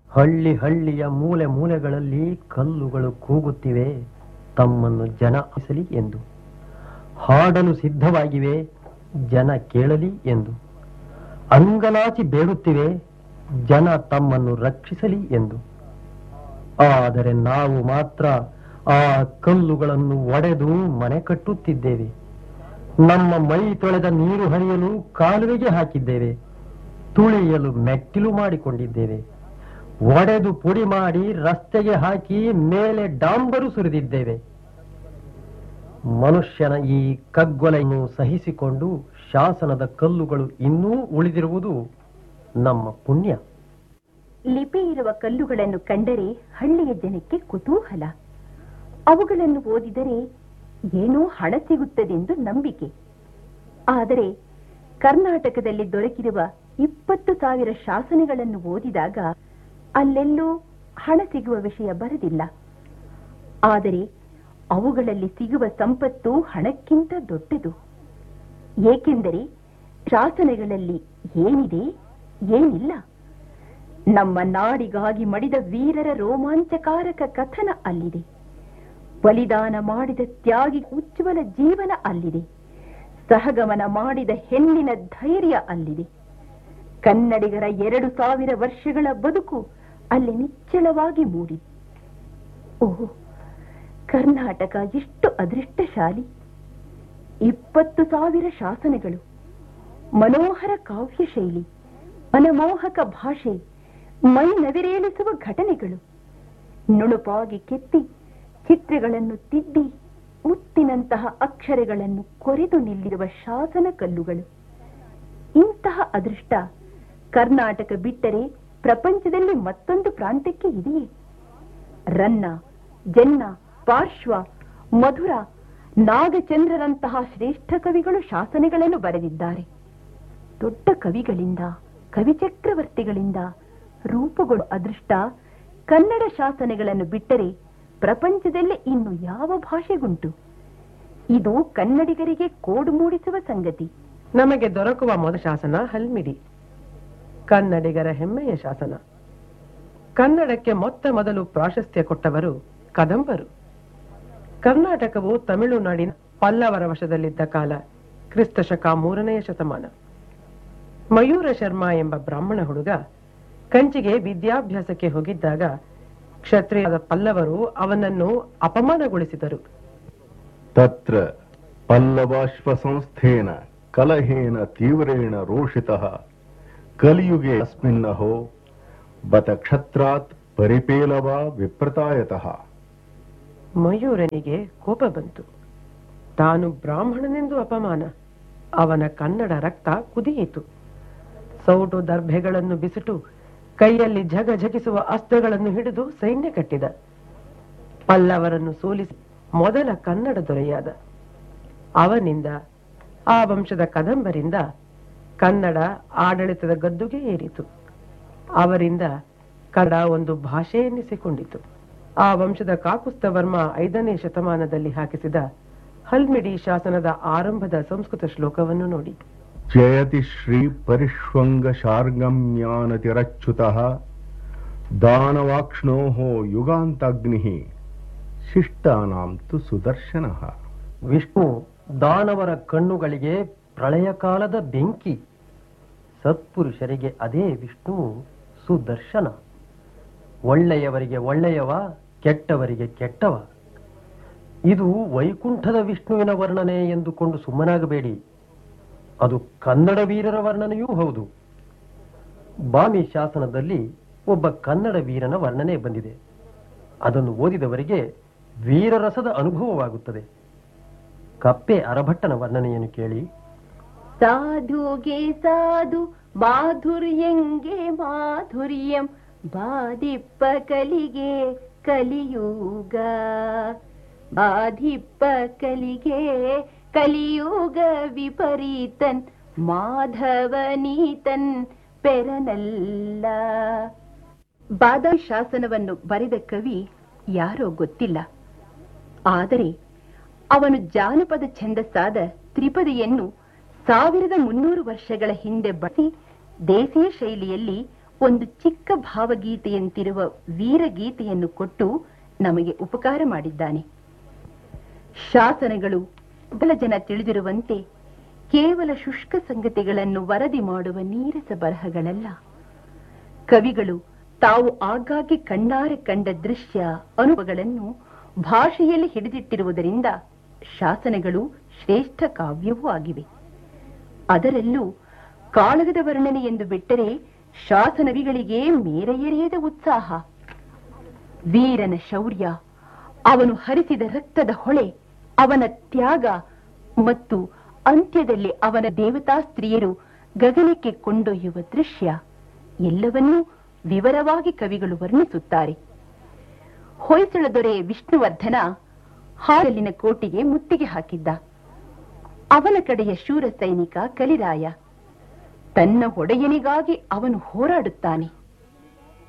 ಹಳ್ಳಿ ಹಳ್ಳಿಯ ಮೂಲೆ ಮೂಲೆಗಳಲ್ಲಿ ಕಲ್ಲುಗಳು ಕೂಗುತ್ತಿವೆ ತಮ್ಮನ್ನು ಜನ ಆಲಿಸಲಿ ಎಂದು ಹಾಡಲು ಸಿದ್ಧವಾಗಿವೆ ಜನ ಕೇಳಲಿ ಎಂದು ಅಂಗಲಾಚಿ ಬೇಡುತ್ತಿವೆ ಜನ ತಮ್ಮನ್ನು ರಕ್ಷಿಸಲಿ ಎಂದು ಆದರೆ ನಾವು ಮಾತ್ರ ಆ ಕಲ್ಲುಗಳನ್ನು ಒಡೆದು ಮನೆ ಕಟ್ಟುತ್ತಿದ್ದೇವೆ ನಮ್ಮ ಮೈ ತೊಳೆದ ನೀರು ಹರಿಯಲು ಕಾಲುವೆಗೆ ಹಾಕಿದ್ದೇವೆ ತುಳಿಯಲು ಮೆಟ್ಟಿಲು ಮಾಡಿಕೊಂಡಿದ್ದೇವೆ ಒಡೆದು ಪುಡಿ ಮಾಡಿ ರಸ್ತೆಗೆ ಹಾಕಿ ಮೇಲೆ ಡಾಂಬರು ಸುರಿದಿದ್ದೇವೆ ಮನುಷ್ಯನ ಈ ಕಗ್ಗೊಲೆಯನ್ನು ಸಹಿಸಿಕೊಂಡು ಶಾಸನದ ಕಲ್ಲುಗಳು ಇನ್ನೂ ಉಳಿದಿರುವುದು ನಮ್ಮ ಪುಣ್ಯ ಲಿಪಿ ಇರುವ ಕಲ್ಲುಗಳನ್ನು ಕಂಡರೆ ಹಳ್ಳಿಯ ಜನಕ್ಕೆ ಕುತೂಹಲ ಅವುಗಳನ್ನು ಓದಿದರೆ ಏನೋ ಹಣ ಸಿಗುತ್ತದೆಂದು ನಂಬಿಕೆ ಆದರೆ ಕರ್ನಾಟಕದಲ್ಲಿ ದೊರಕಿರುವ ಇಪ್ಪತ್ತು ಸಾವಿರ ಶಾಸನಗಳನ್ನು ಓದಿದಾಗ ಅಲ್ಲೆಲ್ಲೂ ಹಣ ಸಿಗುವ ವಿಷಯ ಬರದಿಲ್ಲ ಆದರೆ ಅವುಗಳಲ್ಲಿ ಸಿಗುವ ಸಂಪತ್ತು ಹಣಕ್ಕಿಂತ ದೊಡ್ಡದು ಏಕೆಂದರೆ ಶಾಸನಗಳಲ್ಲಿ ಏನಿದೆ ಏನಿಲ್ಲ ನಮ್ಮ ನಾಡಿಗಾಗಿ ಮಡಿದ ವೀರರ ರೋಮಾಂಚಕಾರಕ ಕಥನ ಅಲ್ಲಿದೆ ಬಲಿದಾನ ಮಾಡಿದ ತ್ಯಾಗಿ ಉಜ್ವಲ ಜೀವನ ಅಲ್ಲಿದೆ ಸಹಗಮನ ಮಾಡಿದ ಹೆಣ್ಣಿನ ಧೈರ್ಯ ಅಲ್ಲಿದೆ ಕನ್ನಡಿಗರ ಎರಡು ಸಾವಿರ ವರ್ಷಗಳ ಬದುಕು ಅಲ್ಲಿ ನಿಚ್ಚಳವಾಗಿ ಮೂಡಿದೆ ಓಹ್ ಕರ್ನಾಟಕ ಎಷ್ಟು ಅದೃಷ್ಟಶಾಲಿ ಇಪ್ಪತ್ತು ಸಾವಿರ ಶಾಸನಗಳು ಮನೋಹರ ಕಾವ್ಯ ಶೈಲಿ ಮನಮೋಹಕ ಭಾಷೆ ಮೈ ನವಿರೇಳಿಸುವ ಘಟನೆಗಳು ನುಣುಪಾಗಿ ಕೆತ್ತಿ ಚಿತ್ರಗಳನ್ನು ತಿದ್ದಿ ಮುತ್ತಿನಂತಹ ಅಕ್ಷರಗಳನ್ನು ಕೊರೆದು ನಿಲ್ಲಿರುವ ಶಾಸನ ಕಲ್ಲುಗಳು ಇಂತಹ ಅದೃಷ್ಟ ಕರ್ನಾಟಕ ಬಿಟ್ಟರೆ ಪ್ರಪಂಚದಲ್ಲಿ ಮತ್ತೊಂದು ಪ್ರಾಂತ್ಯಕ್ಕೆ ಇದೆಯೇ ರನ್ನ ಜನ್ನ ಪಾರ್ಶ್ವ ಮಧುರ ನಾಗಚಂದ್ರರಂತಹ ಶ್ರೇಷ್ಠ ಕವಿಗಳು ಶಾಸನಗಳನ್ನು ಬರೆದಿದ್ದಾರೆ ದೊಡ್ಡ ಕವಿಗಳಿಂದ ಕವಿಚಕ್ರವರ್ತಿಗಳಿಂದ ರೂಪುಗಳು ಅದೃಷ್ಟ ಕನ್ನಡ ಶಾಸನಗಳನ್ನು ಬಿಟ್ಟರೆ ಪ್ರಪಂಚದಲ್ಲಿ ಇನ್ನು ಯಾವ ಭಾಷೆಗುಂಟು ಇದು ಕನ್ನಡಿಗರಿಗೆ ಕೋಡು ಮೂಡಿಸುವ ಸಂಗತಿ ನಮಗೆ ದೊರಕುವ ಮೊದ ಶಾಸನ ಹಲ್ಮಿಡಿ ಕನ್ನಡಿಗರ ಹೆಮ್ಮೆಯ ಶಾಸನ ಕನ್ನಡಕ್ಕೆ ಮೊತ್ತ ಮೊದಲು ಪ್ರಾಶಸ್ತ್ಯ ಕೊಟ್ಟವರು ಕದಂಬರು ಕರ್ನಾಟಕವು ತಮಿಳುನಾಡಿನ ಪಲ್ಲವರ ವಶದಲ್ಲಿದ್ದ ಕಾಲ ಕ್ರಿಸ್ತ ಶಕ ಮೂರನೆಯ ಶತಮಾನ ಮಯೂರ ಶರ್ಮಾ ಎಂಬ ಬ್ರಾಹ್ಮಣ ಹುಡುಗ ಕಂಚಿಗೆ ವಿದ್ಯಾಭ್ಯಾಸಕ್ಕೆ ಹೋಗಿದ್ದಾಗ ಕ್ಷತ್ರಿಯದ ಪಲ್ಲವರು ಅವನನ್ನು ಅಪಮಾನಗೊಳಿಸಿದರು ತತ್ರ ಪಲ್ಲವಾಶ್ವಸಂಸ್ಥೇನ ಕಲಹೇನ ತೀವ್ರೇಣ ರೋಷಿತಃ ಕಲಿಯುಗೆ ಅಸ್ಮಿನ್ನಹೋ ಬತ ಕ್ಷತ್ರಾತ್ ಪರಿಪೇಲವ ವಿಪ್ರತಾಯತಃ ಮಯೂರನಿಗೆ ಕೋಪ ಬಂತು ತಾನು ಬ್ರಾಹ್ಮಣನೆಂದು ಅಪಮಾನ ಅವನ ಕನ್ನಡ ರಕ್ತ ಕುದಿಯಿತು ಸೌಟು ದರ್ಭೆಗಳನ್ನು ಬಿಸಿಟು ಕೈಯಲ್ಲಿ ಝಗ ಝಗಿಸುವ ಅಸ್ತ್ರಗಳನ್ನು ಹಿಡಿದು ಸೈನ್ಯ ಕಟ್ಟಿದ ಪಲ್ಲವರನ್ನು ಸೋಲಿಸಿ ಮೊದಲ ಕನ್ನಡ ದೊರೆಯಾದ ಅವನಿಂದ ಆ ವಂಶದ ಕದಂಬರಿಂದ ಕನ್ನಡ ಆಡಳಿತದ ಗದ್ದುಗೆ ಏರಿತು ಅವರಿಂದ ಕನ್ನಡ ಒಂದು ಭಾಷೆ ಎನ್ನಿಸಿಕೊಂಡಿತು ಆ ವಂಶದ ಕಾಕುಸ್ತವರ್ಮ ಐದನೇ ಶತಮಾನದಲ್ಲಿ ಹಾಕಿಸಿದ ಹಲ್ಮಿಡಿ ಶಾಸನದ ಆರಂಭದ ಸಂಸ್ಕೃತ ಶ್ಲೋಕವನ್ನು ನೋಡಿ ಜಯತಿ ಶ್ರೀ ಪರಿಷ್ವಂಗ ಶಾರ್ಗಮ್ಯಾನತಿರಚ್ಯುತಃ ದಾನವಾಕ್ಷ್ಣೋ ಯುಗಾಂತಾಗ್ನಿ ಶಿಷ್ಟಾನಾಂ ತು ಸುದರ್ಶನಃ ವಿಷ್ಣು ದಾನವರ ಕಣ್ಣುಗಳಿಗೆ ಪ್ರಳಯ ಕಾಲದ ಬೆಂಕಿ ಸತ್ಪುರುಷರಿಗೆ ಅದೇ ವಿಷ್ಣು ಸುದರ್ಶನ ಒಳ್ಳೆಯವರಿಗೆ ಒಳ್ಳೆಯವ ಕೆಟ್ಟವರಿಗೆ ಕೆಟ್ಟವ ಇದು ವೈಕುಂಠದ ವಿಷ್ಣುವಿನ ವರ್ಣನೆ ಎಂದುಕೊಂಡು ಸುಮ್ಮನಾಗಬೇಡಿ ಅದು ಕನ್ನಡ ವೀರರ ವರ್ಣನೆಯೂ ಹೌದು ಬಾಮಿ ಶಾಸನದಲ್ಲಿ ಒಬ್ಬ ಕನ್ನಡ ವೀರನ ವರ್ಣನೆ ಬಂದಿದೆ ಅದನ್ನು ಓದಿದವರಿಗೆ ವೀರರಸದ ಅನುಭವವಾಗುತ್ತದೆ ಕಪ್ಪೆ ಅರಭಟ್ಟನ ವರ್ಣನೆಯನ್ನು ಕೇಳಿ ಸಾಧುಗೆ ಸಾಧು ಮಾಧುರ್ಯಂಗೆ ಮಾಧುರ್ಯಂ ಬಾಧಿಪ್ಪ ಕಲಿಗೆ ಕಲಿಯುಗ ಬಾಧಿಪ್ಪ ಕಲಿಗೆ ಕಲಿಯುಗ ವಿಪರೀತನ್ ಮಾಧವನೀತನ್ ಪೆರನಲ್ಲ ಬಾದ ಶಾಸನವನ್ನು ಬರೆದ ಕವಿ ಯಾರೋ ಗೊತ್ತಿಲ್ಲ ಆದರೆ ಅವನು ಜಾನಪದ ಛಂದಸ್ಸಾದ ತ್ರಿಪದಿಯನ್ನು ಸಾವಿರದ ಮುನ್ನೂರು ವರ್ಷಗಳ ಹಿಂದೆ ಬಳಸಿ ದೇಸಿಯ ಶೈಲಿಯಲ್ಲಿ ಒಂದು ಚಿಕ್ಕ ಭಾವಗೀತೆಯಂತಿರುವ ವೀರಗೀತೆಯನ್ನು ಕೊಟ್ಟು ನಮಗೆ ಉಪಕಾರ ಮಾಡಿದ್ದಾನೆ ಶಾಸನಗಳು ಬಲ ಜನ ತಿಳಿದಿರುವಂತೆ ಕೇವಲ ಶುಷ್ಕ ಸಂಗತಿಗಳನ್ನು ವರದಿ ಮಾಡುವ ನೀರಸ ಬರಹಗಳಲ್ಲ ಕವಿಗಳು ತಾವು ಆಗಾಗ್ಗೆ ಕಣ್ಣಾರೆ ಕಂಡ ದೃಶ್ಯ ಅನುಭವಗಳನ್ನು ಭಾಷೆಯಲ್ಲಿ ಹಿಡಿದಿಟ್ಟಿರುವುದರಿಂದ ಶಾಸನಗಳು ಶ್ರೇಷ್ಠ ಕಾವ್ಯವೂ ಆಗಿವೆ ಅದರಲ್ಲೂ ಕಾಳಗದ ವರ್ಣನೆ ಎಂದು ಬಿಟ್ಟರೆ ಶಾಸನವಿಗಳಿಗೆ ಮೇರೆಯರಿಯದ ಉತ್ಸಾಹ ವೀರನ ಶೌರ್ಯ ಅವನು ಹರಿಸಿದ ರಕ್ತದ ಹೊಳೆ ಅವನ ತ್ಯಾಗ ಮತ್ತು ಅಂತ್ಯದಲ್ಲಿ ಅವನ ದೇವತಾ ಸ್ತ್ರೀಯರು ಗಗನಕ್ಕೆ ಕೊಂಡೊಯ್ಯುವ ದೃಶ್ಯ ಎಲ್ಲವನ್ನೂ ವಿವರವಾಗಿ ಕವಿಗಳು ವರ್ಣಿಸುತ್ತಾರೆ ಹೊಯ್ಸಳ ದೊರೆ ವಿಷ್ಣುವರ್ಧನ ಹಾರಲಿನ ಕೋಟೆಗೆ ಮುತ್ತಿಗೆ ಹಾಕಿದ್ದ ಅವನ ಕಡೆಯ ಶೂರ ಸೈನಿಕ ಕಲಿರಾಯ ತನ್ನ ಒಡೆಯನಿಗಾಗಿ ಅವನು ಹೋರಾಡುತ್ತಾನೆ